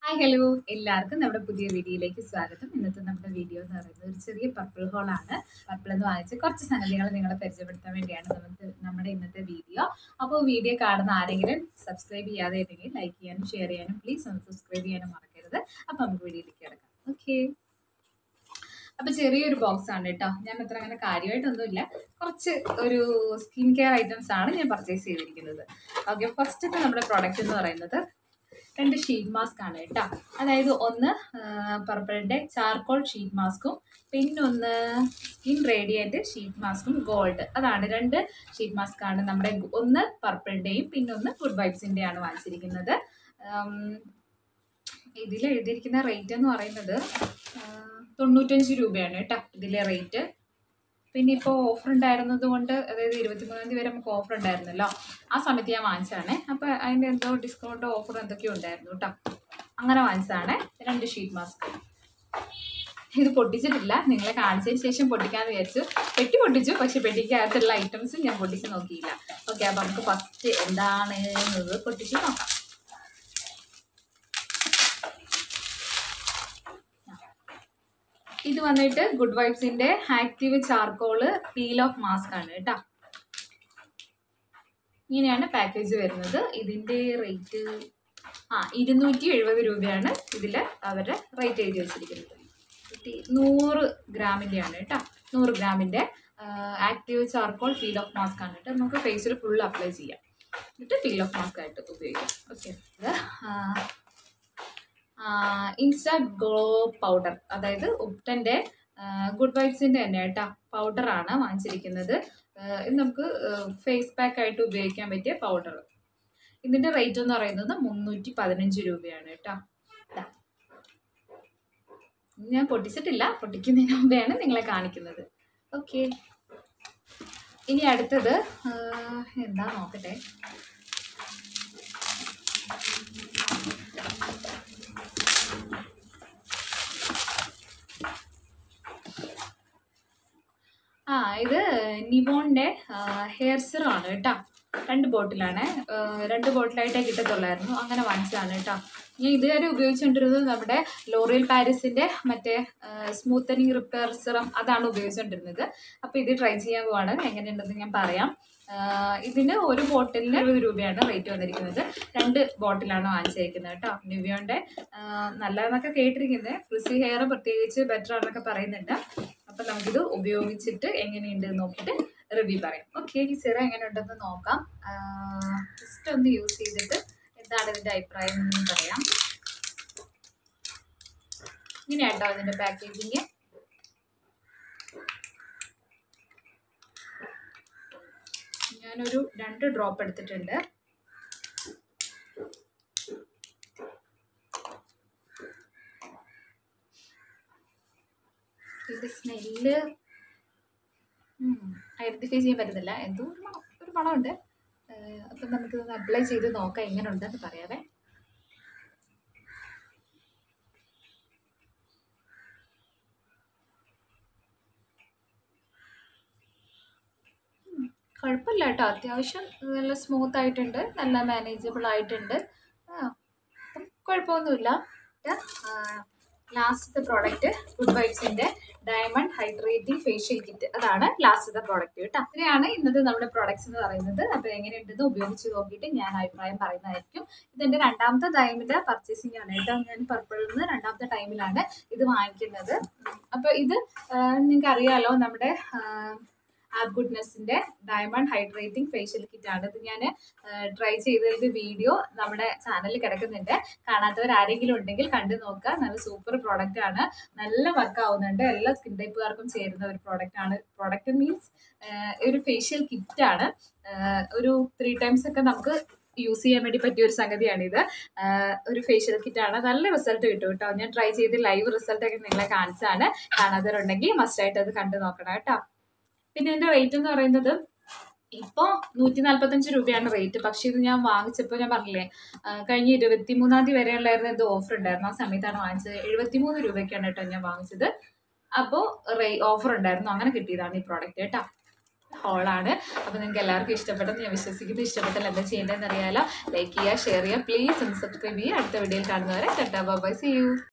Hi hello എല്ലാവർക്കും നമ്മുടെ പുതിയ വീഡിയോയിലേക്ക് സ്വാഗതം ഇന്നത്തെ നമ്മുടെ വീഡിയോ എന്ന് പറയുന്നത് ഒരു ചെറിയ പർപ്പിൾ ഹോളാണ് പർപ്പിൾ എന്ന് വാങ്ങിച്ച് കുറച്ച് സംഗതികൾ നിങ്ങളെ പരിചയപ്പെടുത്താൻ വേണ്ടിയാണ് നമുക്ക് നമ്മുടെ ഇന്നത്തെ വീഡിയോ അപ്പോൾ വീഡിയോ കാണുന്ന ആരെങ്കിലും സബ്സ്ക്രൈബ് ചെയ്യാതെ ഉണ്ടെങ്കിൽ ലൈക്ക് ചെയ്യാനും ഷെയർ ചെയ്യാനും പ്ലീസ് ഒന്ന് സബ്സ്ക്രൈബ് ചെയ്യാനും മറക്കരുത് അപ്പോൾ നമുക്ക് വീഡിയോയിലേക്ക് കിടക്കാം ഓക്കെ അപ്പോൾ ചെറിയൊരു ബോക്സ് ആണ് കേട്ടോ ഞാൻ അത്ര അങ്ങനെ കാര്യമായിട്ടൊന്നുമില്ല കുറച്ച് ഒരു സ്കിൻ കെയർ ഐറ്റംസ് ആണ് ഞാൻ പർച്ചേസ് ചെയ്തിരിക്കുന്നത് ഓക്കെ ഫസ്റ്റത്തെ നമ്മുടെ പ്രോഡക്റ്റ് എന്ന് പറയുന്നത് രണ്ട് ഷീറ്റ് മാസ്ക് ആണ് കേട്ടോ അതായത് ഒന്ന് പർപ്പിളിൻ്റെ ചാർക്കോൾ ഷീറ്റ് മാസ്കും പിന്നൊന്ന് സ്കിൻ റേഡിയൻറ്റ് ഷീറ്റ് മാസ്കും ഗോൾഡ് അതാണ് രണ്ട് ഷീറ്റ് മാസ്ക് ആണ് നമ്മുടെ ഒന്ന് പർപ്പിളിൻ്റെയും പിന്നൊന്ന് ഗുഡ് വൈബ്സിൻ്റെയാണ് വാങ്ങിച്ചിരിക്കുന്നത് ഇതിൽ എഴുതിയിരിക്കുന്ന റേറ്റ് എന്ന് പറയുന്നത് ആ, തൊണ്ണൂറ്റഞ്ച് രൂപയാണ് കേട്ടോ ഇതിലെ റേറ്റ് പിന്നെ ഇപ്പോൾ ഓഫർ ഉണ്ടായിരുന്നത് കൊണ്ട് അതായത് ഇരുപത്തിമൂന്നാം തീയതി വരെ നമുക്ക് ഓഫർ ഉണ്ടായിരുന്നല്ലോ ആ സമയത്ത് ഞാൻ വാങ്ങിച്ചതാണ് അപ്പോൾ അതിൻ്റെ എന്തോ ഡിസ്കൗണ്ട് ഓഫർ എന്തൊക്കെയോ ഉണ്ടായിരുന്നു കേട്ടോ അങ്ങനെ വാങ്ങിച്ചതാണ് രണ്ട് ഷീറ്റ് മാസ്ക് ഇത് പൊട്ടിച്ചിട്ടില്ല നിങ്ങളെ കാണിച്ചതിന് ശേഷം പൊട്ടിക്കാന്ന് വിചാരിച്ചു പെട്ടി പൊട്ടിച്ചു പക്ഷെ പെട്ടിക്കകത്തുള്ള ഐറ്റംസ് ഞാൻ പൊട്ടിച്ച് നോക്കിയില്ല ഓക്കെ അപ്പോൾ നമുക്ക് ഫസ്റ്റ് എന്താണ് എന്നത് പൊട്ടിച്ച് നോക്കാം ഇത് വന്നിട്ട് ഗുഡ് വൈബ്സിന്റെ active charcoal peel off mask ആണ് കേട്ടോ ഇങ്ങനെയാണ് പാക്കേജ് വരുന്നത് ഇതിന്റെ റേറ്റ് ആ ഇരുന്നൂറ്റി എഴുപത് രൂപയാണ് ഇതിൽ അവരുടെ റേറ്റ് എഴുതി വെച്ചിരിക്കുന്നത് നൂറ്റി- നൂറ് ഗ്രാമിൻ്റെ ആണ് കേട്ടോ നൂറ് ഗ്രാമിൻ്റെ active charcoal peel off mask ആണ് കേട്ടോ നമുക്ക് ഫേസിൽ ഫുൾ അപ്ലൈ ചെയ്യാം എന്നിട്ട് പീൽ ഓഫ് മാസ്ക് ആയിട്ട് ഉപയോഗിക്കാം ഓക്കെ ഇത് ഇൻസ്റ്റാ ഗ്ലോ പൗഡർ അതായത് ഉപ്റ്റൻ്റെ ഗുഡ് വൈബ്സിൻ്റെ തന്നെ കേട്ടോ പൗഡറാണ് വാങ്ങിച്ചിരിക്കുന്നത് ആഹ് ഇത് നമുക്ക് ഫേസ് പാക്ക് ആയിട്ട് ഉപയോഗിക്കാൻ പറ്റിയ പൗഡർ ഇതിൻ്റെ റേറ്റ് എന്ന് പറയുന്നത് മുന്നൂറ്റി പതിനഞ്ച് രൂപയാണ് കേട്ടോ ദാ. ഞാൻ പൊട്ടിച്ചിട്ടില്ല പൊട്ടിക്കുന്നതിന് മുമ്പെയാണ് നിങ്ങളെ കാണിക്കുന്നത് ഓക്കെ ഇനി അടുത്തത് ആഹ് എന്താ നോക്കട്ടെ ആ ഇത് നിവോണിൻ്റെ ഹെയർ സിറം ആണ് കേട്ടോ രണ്ട് ബോട്ടിലാണ് രണ്ട് ബോട്ടിലായിട്ടേ കിട്ടത്തുള്ളായിരുന്നു അങ്ങനെ വാങ്ങിച്ചതാണ് കേട്ടോ ഞാൻ ഇതുവരെ ഉപയോഗിച്ചുകൊണ്ടിരുന്നത് നമ്മുടെ ലോറിയൽ പാരീസിൻ്റെ മറ്റേ സ്മൂത്തനിങ് റിപ്പയർ സിറം അതാണ് ഉപയോഗിച്ചുകൊണ്ടിരുന്നത് അപ്പോൾ ഇത് ട്രൈ ചെയ്യാൻ പോവാണ് എങ്ങനെയുണ്ടെന്ന് ഞാൻ പറയാം ആ, ഇതിന് ഒരു ബോട്ടിലിന് എഴുപത് രൂപയാണ് റേറ്റ് വന്നിരിക്കുന്നത് രണ്ട് ബോട്ടിലാണ് വാങ്ങിച്ചിരിക്കുന്നത് കേട്ടോ നിവിയോൻ്റെ നല്ലതെന്നൊക്കെ കേട്ടിരിക്കുന്നത് ഫ്രിസി ഹെയർ പ്രത്യേകിച്ച് ബെറ്റർ ആണെന്നൊക്കെ പറയുന്നുണ്ട് അപ്പം നമുക്കിത് ഉപയോഗിച്ചിട്ട് എങ്ങനെയുണ്ട് എന്ന് നോക്കിയിട്ട് റിവ്യൂ പറയാം ഓക്കെ ഈ സിറ എങ്ങനെ ഉണ്ടെന്ന് നോക്കാം ജസ്റ്റ് ഒന്ന് യൂസ് ചെയ്തിട്ട് എന്താണ് ഇതിൻ്റെ അഭിപ്രായം എന്ന് പറയാം ഇങ്ങനെയാട്ടോ ഇതിൻ്റെ പാക്കേജിങ് ഞാനൊരു രണ്ട് ഡ്രോപ്പ് എടുത്തിട്ടുണ്ട് ഇത് സ്മെല്ല് ഐഡൻറ്റിഫൈ ചെയ്യാൻ പറ്റുന്നില്ല എന്തോ ഒരു മണം ഒരു മണമുണ്ട് ഏഹ് അപ്പം നമുക്കിതൊന്ന് അപ്ലൈ ചെയ്ത് നോക്കാം എങ്ങനെ ഉണ്ടെന്ന് പറയാവേ ഉം, കുഴപ്പമില്ല കേട്ടോ അത്യാവശ്യം നല്ല സ്മൂത്ത് ആയിട്ടുണ്ട് നല്ല മാനേജബിൾ ആയിട്ടുണ്ട് ആ അപ്പം കുഴപ്പമൊന്നുമില്ല ലാസ്റ്റത്തെ പ്രോഡക്റ്റ് ഗുഡ് വൈബ്സിൻ്റെ ഡയമണ്ട് ഹൈഡ്രേറ്റിംഗ് ഫേഷ്യൽ കിറ്റ് അതാണ് ലാസ്റ്റത്തെ പ്രോഡക്റ്റ് കേട്ടോ ഇത്രയാണ് ഇന്നത്തെ നമ്മുടെ പ്രോഡക്റ്റ്സ് എന്ന് പറയുന്നത് അപ്പോൾ എങ്ങനെയുണ്ടെന്ന് ഉപയോഗിച്ച് നോക്കിയിട്ട് ഞാൻ അഭിപ്രായം പറയുന്നതായിരിക്കും ഇതെൻ്റെ രണ്ടാമത്തെ ടൈമിൻ്റെ പർച്ചേസിംഗ് ആണ് കേട്ടോ ഞാൻ പർപ്പിളിൽ നിന്ന് രണ്ടാമത്തെ ടൈമിലാണ് ഇത് വാങ്ങിക്കുന്നത് അപ്പോൾ ഇത് നിങ്ങൾക്ക് അറിയാലോ നമ്മുടെ ആപ്പ് ഗുഡ്നെസ്സിൻ്റെ ഡയമണ്ട് ഹൈഡ്രേറ്റിംഗ് ഫേഷ്യൽ കിറ്റ് ആണ് ഇത് ഞാൻ ട്രൈ ചെയ്തതിൻ്റെ വീഡിയോ നമ്മുടെ ചാനലിൽ കിടക്കുന്നുണ്ട് കാണാത്തവർ ആരെങ്കിലും ഉണ്ടെങ്കിൽ കണ്ടു നോക്കുക നല്ല സൂപ്പർ പ്രോഡക്റ്റ് ആണ് നല്ല വർക്ക് ആവുന്നുണ്ട് എല്ലാ സ്കിൻ ടൈപ്പുകാർക്കും ചേരുന്ന ഒരു പ്രോഡക്റ്റ് ആണ് പ്രോഡക്റ്റ് മീൻസ് ഒരു ഫേഷ്യൽ കിറ്റ് ആണ് ആഹ് ഒരു ത്രീ ടൈംസ് ഒക്കെ നമുക്ക് യൂസ് ചെയ്യാൻ വേണ്ടി പറ്റിയ ഒരു സംഗതിയാണിത് ആഹ് ഒരു ഫേഷ്യൽ കിറ്റ് ആണ് നല്ല റിസൾട്ട് കിട്ടും കേട്ടോ ഞാൻ ട്രൈ ചെയ്ത് ലൈവ് റിസൾട്ട് ഒക്കെ നിങ്ങളെ കാണിച്ചാണ് കാണാത്തവരുണ്ടെങ്കിൽ മസ്റ്റായിട്ട് അത് കണ്ടു നോക്കണം കേട്ടോ പിന്നെ ഇതിൻ്റെ റേറ്റ് എന്ന് പറയുന്നത് ഇപ്പോൾ നൂറ്റി നാൽപ്പത്തഞ്ച് രൂപയാണ് റേറ്റ് പക്ഷേ ഇത് ഞാൻ വാങ്ങിച്ചപ്പോൾ ഞാൻ പറഞ്ഞില്ലേ ആ, കഴിഞ്ഞ ഇരുപത്തി മൂന്നാം തീയതി വരെ ഉള്ളായിരുന്നു ഇത് ഓഫർ ഉണ്ടായിരുന്നു ആ സമയത്താണ് വാങ്ങിച്ചത് എഴുപത്തി മൂന്ന് രൂപയ്ക്കാണ് കേട്ടോ ഞാൻ വാങ്ങിച്ചത് അപ്പോൾ റേ ഓഫർ ഉണ്ടായിരുന്നു അങ്ങനെ കിട്ടിയതാണ് ഈ പ്രോഡക്റ്റ് കേട്ടോ ഹോളാണ് അപ്പോൾ നിങ്ങൾക്ക് എല്ലാവർക്കും ഇഷ്ടപ്പെട്ടെന്ന് ഞാൻ വിശ്വസിക്കുന്നു ഇഷ്ടപ്പെട്ടാൽ എന്താ ചെയ്യേണ്ടതെന്ന് അറിയാലോ ലൈക്ക് ചെയ്യുക ഷെയർ ചെയ്യുക പ്ലീസ് ഒന്ന് സബ്സ്ക്രൈബ് ചെയ്യുക അടുത്ത വീഡിയോയിൽ കാണുന്നവരെ ടാറ്റാ ബൈ സി യു